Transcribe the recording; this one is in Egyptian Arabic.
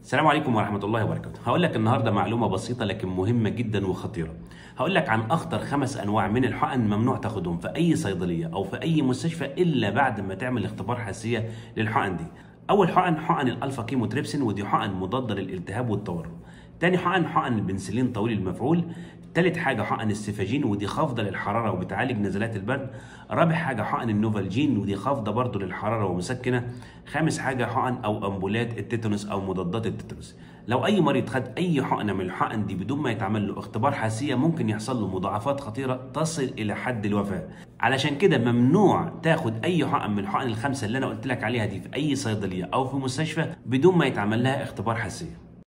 السلام عليكم ورحمة الله وبركاته. هقول لك النهارده معلومة بسيطة لكن مهمة جدا وخطيرة. هقول لك عن أخطر خمس أنواع من الحقن ممنوع تاخدهم في أي صيدلية أو في أي مستشفى إلا بعد ما تعمل اختبار حساسية للحقن دي. أول حقن حقن الألفا كيموتريبسين ودي حقن مضادة للالتهاب والتورم. تاني حقن حقن البنسلين طويل المفعول تالت حاجة حقن السيفاجين ودي خافضة للحرارة وبتعالج نزلات البرد رابع حاجة حقن النوفالجين ودي خافضة برضه للحرارة ومسكنة خامس حاجة حقن أو أمبولات التيتانوس أو مضادات التيتانوس لو أي مريض خد أي حقنة من الحقن دي بدون ما يتعمل له اختبار حساسية ممكن يحصل له مضاعفات خطيرة تصل إلى حد الوفاة علشان كده ممنوع تاخد أي حقن من الحقن الخمسة اللي أنا قلت لك عليها دي في أي صيدلية أو في مستشفى بدون ما يتعمل لها اختبار حساسية